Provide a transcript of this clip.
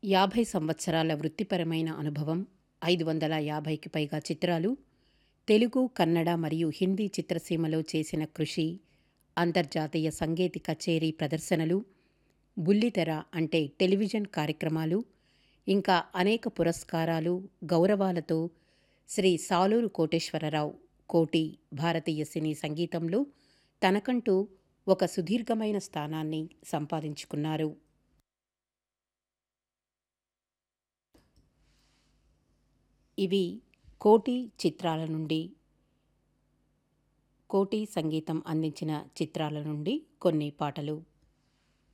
యాభై సంవత్సరాల వృత్తిపరమైన అనుభవం ఐదు వందల యాభైకి పైగా చిత్రాలు తెలుగు కన్నడ మరియు హిందీ చిత్రసీమలో చేసిన కృషి అంతర్జాతీయ సంగీత కచేరీ ప్రదర్శనలు బుల్లితెర అంటే టెలివిజన్ కార్యక్రమాలు ఇంకా అనేక పురస్కారాలు గౌరవాలతో శ్రీ సాలూరు కోటేశ్వరరావు కోటి భారతీయ సినీ సంగీతంలో తనకంటూ ఒక సుదీర్ఘమైన స్థానాన్ని సంపాదించుకున్నారు ఇవి కోటి చిత్రాల నుండి కోటి సంగీతం అందించిన చిత్రాల నుండి కొన్ని పాటలు